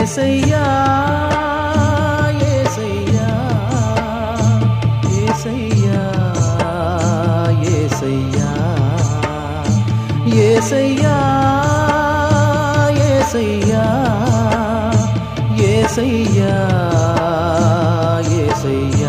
ஏசையா ஏசையா ஏசையா ஏசையா ஏசையா ஏசையா ஏசையா ஏசையா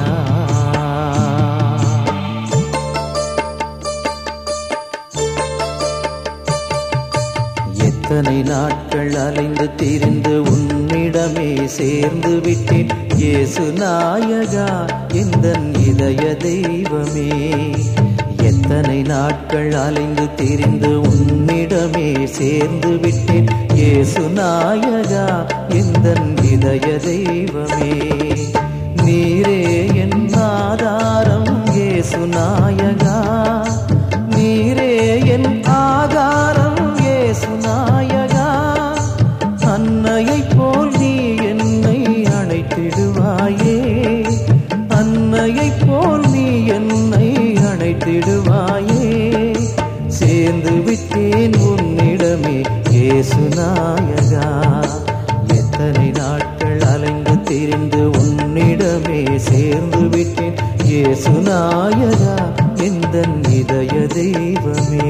எத்தனை நாட்கள் அலைந்து திரிந்து உன்னிடமே சேர்ந்து விட்டேன் இயேசு நாயகா எந்த இதய தெய்வமே எத்தனை நாட்கள் அலைந்து திரிந்து உன்னிடமே சேர்ந்து விட்டேன் இயேசு நாயகா எந்த இதய தெய்வமே நீரே என் ஆதாரம் இயேசு நாயகா நீரே என் ஆதாரம் இயேசு நாயகா அன்னையைப் போல் நீ என்னை அணைத்திடுவாயே அன்னையைப் போல் நீ என்னை அணைத்திடுவாயே சேர்ந்து விட்டேன் உன்னிடமே இயேசு நாயகா எத்தனை நாட்கள் அலைந்து திரிந்து உன்னிடமே சேர்ந்து விட்டேன் இயேசு நாயகா எந்த இதய தெய்வமே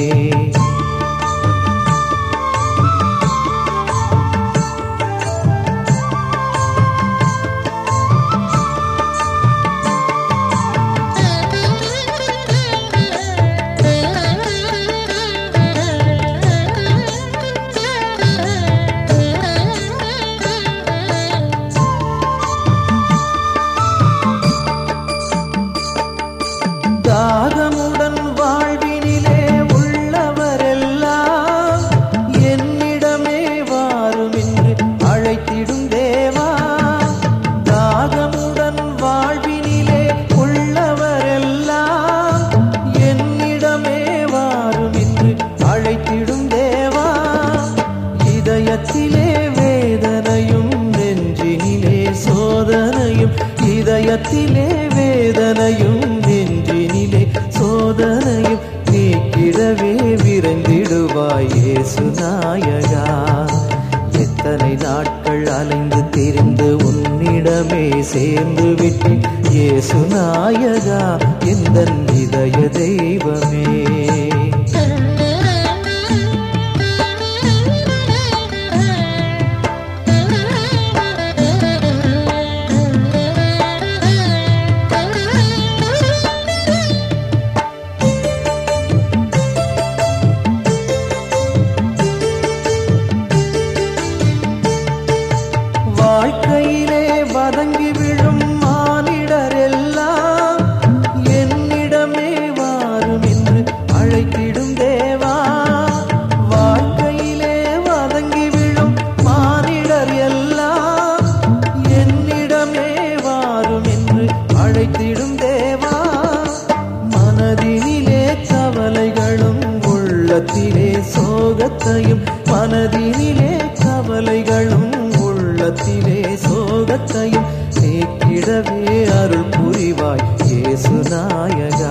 தாகமுடன் வாழ்வினிலே உள்ளவரெல்லாம் என்னிடமே வாரும் என்று அழைத்திடும் தேவா தாகமுடன் வாழ்வினிலே உள்ளவரெல்லாம் என்னிடமே வாரும் என்று அழைத்திடும் தேவா இதயத்திலே வேதனையும் நெஞ்சினிலே சோதனையும் இதயத்திலே வேதனையும் நெஞ்சினிலே சோதனையும் நீக்கிடவே விரைந்திடுவாய் இயேசு நாயகா எத்தனை நாட்கள் அலைந்து திரிந்து உன்னிடமே சேர்ந்து விட்டேன் இயேசு நாயகா எந்த இதய தெய்வமே வாழ்க்கையிலே வதங்கி விழும் மானிடரெல்லாம் என்னிடமே வாரும் என்று அழைத்திடும் தேவா வாழ்க்கையிலே வதங்கி விழும் மானிடர் எல்லாம் என்னிடமே வாரும் என்று அழைத்திடும் தேவா மனதினிலே கவலைகளும் உள்ளத்திலே சோகத்தையும் மனதினிலே கவலைகளும் உள்ளத்திலே சோகத்தையும் நீக்கிடவே அருள் புரிவாய் இயேசு நாயகா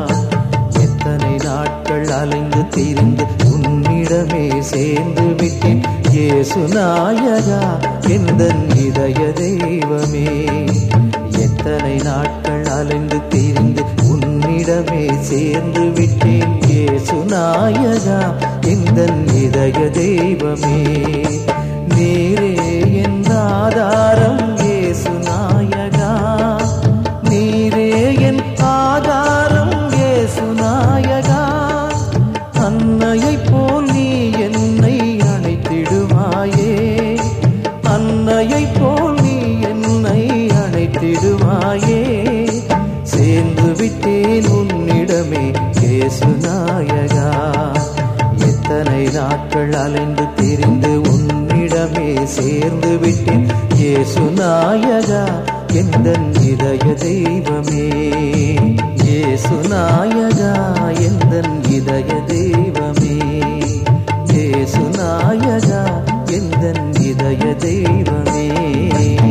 எத்தனை நாட்கள் அலைந்து திரிந்து உன்னிடமே சேர்ந்து விட்டேன் இயேசு நாயகா எந்த இதய தெய்வமே எத்தனை நாட்கள் அலைந்து திரிந்து உன்னிடமே சேர்ந்து விட்டேன் இயேசு நாயகா எந்த இதய தெய்வமே நீரே என் ஆதாரம் இயேசு நாயகா நீரே என் ஆதாரம் இயேசு நாயகா அன்னையைப் போல் நீ என்னை அணைத்திடுவாயே அன்னையைப் போல் நீ என்னை அணைத்திடுவாயே சேர்ந்து விட்டேன் உன்னிடமே இயேசு நாயகா எத்தனை நாட்கள் அலைந்து திரிந்து உன்னிடமே சேர்ந்து விட்டேன் இயேசு நாயகா எந்த இதய தெய்வமே இயேசு நாயகா எந்த இதய தெய்வமே இயேசு நாயகா எந்த இதய தெய்வமே